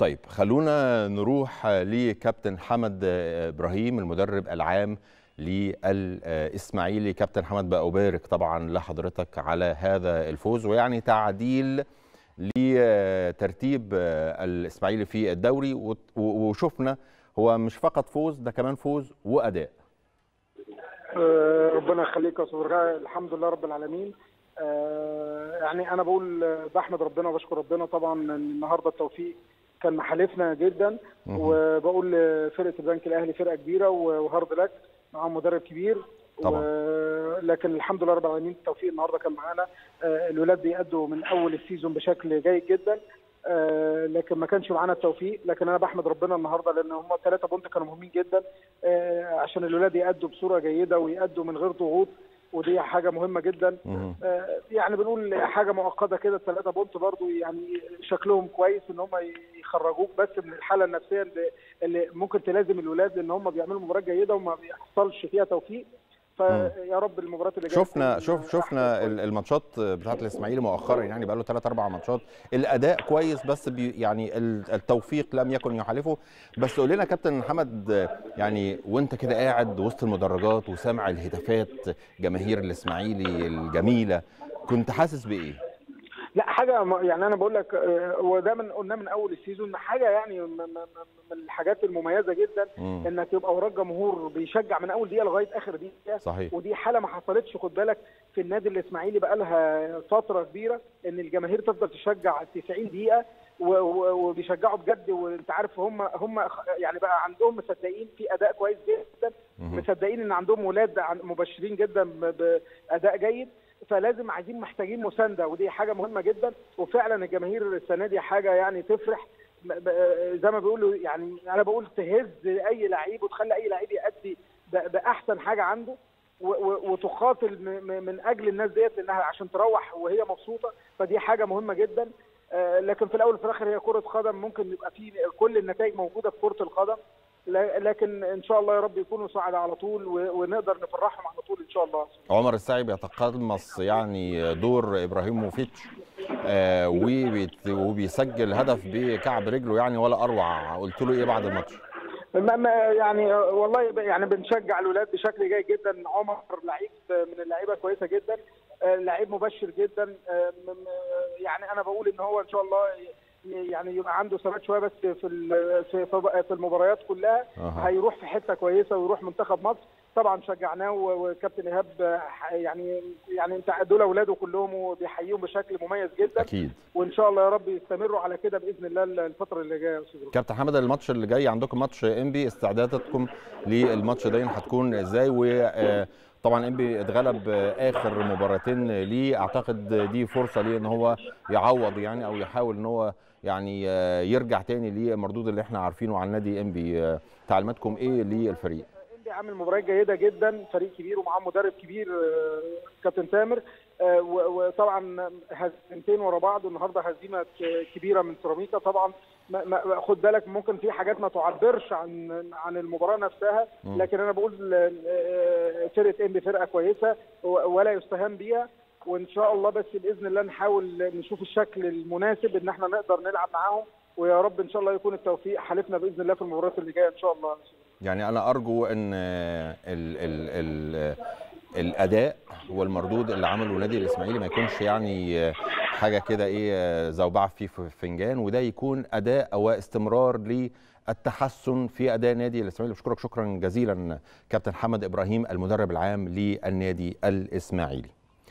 طيب خلونا نروح لكابتن حمد ابراهيم المدرب العام للاسماعيلي كابتن حمد بأبارك طبعا لحضرتك على هذا الفوز ويعني تعديل لترتيب الاسماعيلي في الدوري وشفنا هو مش فقط فوز ده كمان فوز واداء ربنا يخليك يا استاذ الحمد لله رب العالمين يعني انا بقول بحمد ربنا وبشكر ربنا طبعا النهارده التوفيق كان محالفنا جدا وبقول لفرقه البنك الاهلي فرقه كبيره وهارد لك معاهم مدرب كبير طبعا و... لكن الحمد لله رب العالمين التوفيق النهارده كان معانا الولاد بيأدوا من اول السيزون بشكل جيد جدا آه لكن ما كانش معانا التوفيق لكن انا بحمد ربنا النهارده لان هم ثلاثه بونت كانوا مهمين جدا آه عشان الولاد يأدوا بصوره جيده ويأدوا من غير ضغوط ودي حاجه مهمه جدا آه يعني بنقول حاجه مؤقته كده الثلاثه بونت برضو يعني شكلهم كويس ان هم يخرجوك بس من الحاله النفسيه اللي, اللي ممكن تلازم الولاد لان هم بيعملوا مباراه جيده وما بيحصلش فيها توفيق فيا رب المباريات اللي جايه شفنا شوف شفنا الماتشات بتاعت الاسماعيلي مؤخرا يعني بقى له 3 4 ماتشات الاداء كويس بس بي يعني التوفيق لم يكن يحالفه بس قول لنا كابتن محمد يعني وانت كده قاعد وسط المدرجات وسامع الهتافات جماهير الاسماعيلي الجميله كنت حاسس بايه؟ لا حاجه يعني انا بقول لك وده من قلناه من اول السيزون حاجه يعني من الحاجات المميزه جدا مم. انك يبقى وراك جمهور بيشجع من اول دقيقه لغايه اخر دقيقه صحيح. ودي حاله ما حصلتش خد بالك في النادي الاسماعيلي بقى لها فتره كبيره ان الجماهير تفضل تشجع 90 دقيقه وبيشجعوا بجد وانت عارف هم هم يعني بقى عندهم مصدقين في اداء كويس جدا مصدقين ان عندهم ولاد مبشرين جدا باداء جيد فلازم عايزين محتاجين مسانده ودي حاجه مهمه جدا وفعلا الجماهير السنه دي حاجه يعني تفرح زي ما بيقولوا يعني انا بقول تهز اي لعيب وتخلي اي لعيب يأدي باحسن حاجه عنده وتقاتل من اجل الناس ديت انها عشان تروح وهي مبسوطه فدي حاجه مهمه جدا لكن في الاول وفي الاخر هي كره قدم ممكن يبقى في كل النتائج موجوده في كره القدم لكن ان شاء الله يا رب يكونوا سعداء على طول ونقدر نفرحهم على طول ان شاء الله عمر السعي بيتقمص يعني دور ابراهيموفيتش آه وبيسجل هدف بكعب رجله يعني ولا اروع قلت له ايه بعد الماتش يعني والله يعني بنشجع الولاد بشكل جيد جدا عمر لعيب من اللعيبه كويسه جدا لعيب مبشر جدا يعني انا بقول ان هو ان شاء الله يعني يبقى عنده ثبات شويه بس في في في المباريات كلها أه. هيروح في حته كويسه ويروح منتخب مصر طبعا شجعناه وكابتن ايهاب يعني يعني انت دول اولاده كلهم وبيحييهم بشكل مميز جدا اكيد وان شاء الله يا رب يستمروا على كده باذن الله الفتره اللي جايه يا استاذ كابتن حمد الماتش اللي جاي عندكم ماتش انبي استعداداتكم للماتش ده هتكون ازاي و طبعا انبي اتغلب اخر مباراتين ليه اعتقد دي فرصه ليه ان هو يعوض يعني او يحاول ان هو يعني يرجع تاني للمردود اللي احنا عارفينه عن نادي انبي تعليماتكم ايه للفريق؟ انبي عامل مباريات جيده جدا فريق كبير ومعاه مدرب كبير كابتن تامر وطبعا هزيمتين ورا بعض والنهارده هزيمه كبيره من سيراميكا طبعا خد بالك ممكن في حاجات ما تعبرش عن عن المباراه نفسها لكن انا بقول فرقه انبي فرقه كويسه ولا يستهان بيها وان شاء الله بس باذن الله نحاول نشوف الشكل المناسب ان احنا نقدر نلعب معاهم ويا رب ان شاء الله يكون التوفيق حالفنا باذن الله في المباريات اللي جايه ان شاء الله يعني انا ارجو ان ال ال ال الاداء والمردود اللي عمله نادي الاسماعيلي ما يكونش يعني حاجه كده ايه زوبعه في فنجان وده يكون اداء واستمرار للتحسن في اداء نادي الاسماعيلي بشكرك شكرا جزيلا كابتن حمد ابراهيم المدرب العام للنادي الاسماعيلي